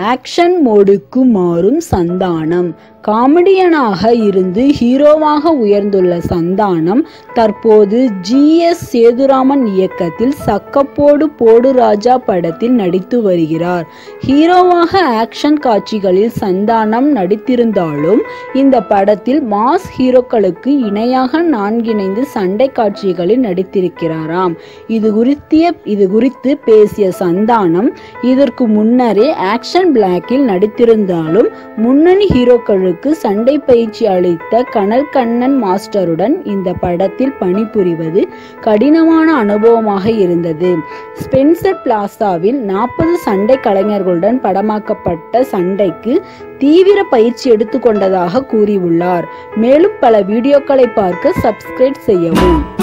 action மோடுக்கு மாறும் சந்தானம் காமெடியனாக இருந்து ஹீரோவாக உயர்ந்துள்ள சந்தானம் தற்போது ஜி எஸ் சேதுராமன் இயக்கத்தில் சக்கப்போடு போடு ராஜா படத்தில் நடித்து வருகிறார் ஹீரோவாக ஆக்ஷன் காட்சிகளில் சந்தானம் நடித்திருந்தாலும் இந்த படத்தில் மாஸ் ஹீரோக்களுக்கு இணையாக நான்கிணைந்து சண்டை காட்சிகளில் நடித்திருக்கிறாராம் இது குறித்திய இது குறித்து பேசிய சந்தானம் இதற்கு முன்னரே ஆக்ஷன் பிளாக்கில் நடித்திருந்தாலும் முன்னணி ஹீரோக்களுக்கு சண்டை பயிற்சி அளித்த கனல் கண்ணன் மாஸ்டருடன் இந்த படத்தில் பணிபுரிவது கடினமான அனுபவமாக இருந்தது ஸ்பென்சர் பிளாசாவில் நாற்பது சண்டை கலைஞர்களுடன் படமாக்கப்பட்ட சண்டைக்கு தீவிர பயிற்சி எடுத்துக்கொண்டதாக கூறியுள்ளார் மேலும் பல வீடியோக்களை பார்க்க சப்ஸ்கிரைப் செய்யவும்